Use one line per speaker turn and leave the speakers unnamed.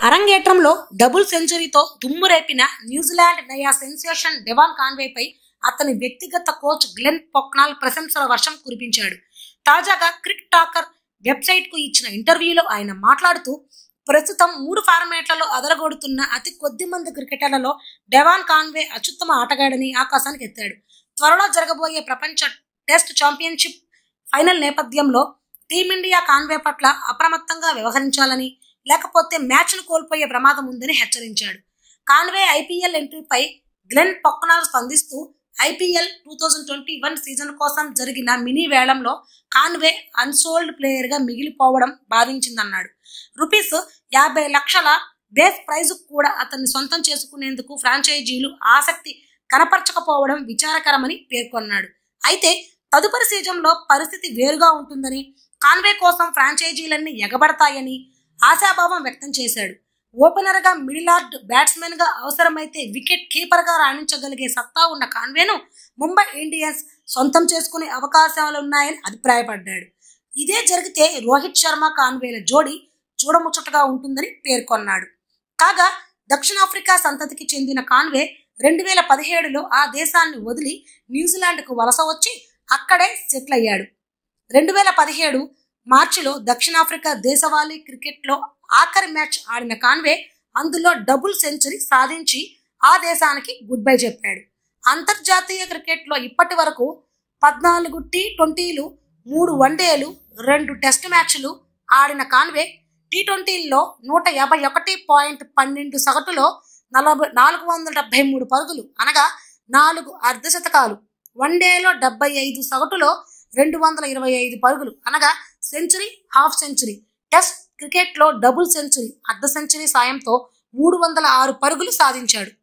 అరంగేట్రంలో double సెంచరీతో దుమ్ము రేపిన న్యూజిలాండ్ నయా సెన్సేషన్ డెవాన్ కాన్వేపై అతని వ్యక్తిగత కోచ్ గ్లెన్ పొక్నాల్ ప్రశంసల వర్షం కురిపించాడు తాజాగా క్రిక్ టాకర్ వెబ్సైట్ కు ఇచ్చిన ఇంటర్వ్యూలో ఆయన మాట్లాడుతూ ప్రస్తుతం మూడు ఫార్మాట్లలో అదరగొడుతున్న అతి కొద్ది మంది క్రికెటర్లలో డెవాన్ కాన్వే అత్యుత్తమ ఆటగాడని ఆకాశానికి ఎత్తాడు త్వరలో జరగబోయే ప్రపంచ టెస్ట్ ఛాంపియన్షిప్ ఫైనల్ నేపథ్యంలో టీమిండియా కాన్వే పట్ల అప్రమత్తంగా వ్యవహరించాలని లేకపోతే మ్యాచ్ను కోల్పోయే ప్రమాదం ఉందని హెచ్చరించాడు కాన్వే ఐపీఎల్ ఎంట్రీపై గ్లెన్ పొక్కనాల్ స్పందిస్తూ IPL two thousand twenty one season కోసం జరిగిన మినీ వేలంలో కాన్వే అన్సోల్డ్ ప్లేయర్ గా మిగిలిపోవడం బాధించిందన్నాడు రూపీస్ యాభై లక్షల బేస్ ప్రైజ్ కూడా అతన్ని సొంతం చేసుకునేందుకు ఫ్రాంచైజీలు ఆసక్తి కనపరచకపోవడం విచారకరమని పేర్కొన్నాడు అయితే తదుపరి సీజన్లో పరిస్థితి వేరుగా ఉంటుందని కాన్వే కోసం ఫ్రాంచైజీలన్నీ ఎగబడతాయని ఆశాభావం వ్యక్తం చేశాడు ఓపెనర్ గా మిడిల్ ఆర్డ్ బ్యాట్స్మెన్ గా అవసరమైతే వికెట్ కీపర్ గా రాణించగలిగే సత్తా ఉన్న కాన్వేను ముంబై ఇండియన్స్ సొంతం చేసుకునే అవకాశాలున్నాయని అభిప్రాయపడ్డాడు ఇదే జరిగితే రోహిత్ శర్మ కాన్వేల జోడీ చూడముచ్చటగా ఉంటుందని పేర్కొన్నాడు కాగా దక్షిణాఫ్రికా సంతతికి చెందిన కాన్వే రెండు వేల పదిహేడులో ఆ దేశాన్ని వదిలి న్యూజిలాండ్కు వలస వచ్చి అక్కడే సెటిల్ అయ్యాడు రెండు వేల పదిహేడు మార్చిలో దక్షిణాఫ్రికా దేశవాళీ క్రికెట్లో ఆఖరి మ్యాచ్ ఆడిన కాన్వే అందులో డబుల్ సెంచరీ సాధించి ఆ దేశానికి గుడ్ బై చెప్పాడు అంతర్జాతీయ క్రికెట్లో ఇప్పటి వరకు పద్నాలుగు టీ ట్వంటీలు మూడు వన్డేలు రెండు టెస్ట్ మ్యాచ్లు ఆడిన కాన్వే టీ ట్వంటీల్లో నూట యాభై ఒకటి పాయింట్ పన్నెండు సగటులో నలభై నాలుగు వందల డెబ్బై మూడు పరుగులు అనగా నాలుగు అర్ధశతకాలు వన్డేలో డెబ్బై ఐదు సగటులో రెండు వందల ఇరవై ఐదు పరుగులు అనగా సెంచరీ హాఫ్ సెంచరీ టెస్ట్ క్రికెట్లో డబుల్ సెంచరీ అర్ధ సెంచరీ సాయంతో మూడు వందల ఆరు పరుగులు సాధించాడు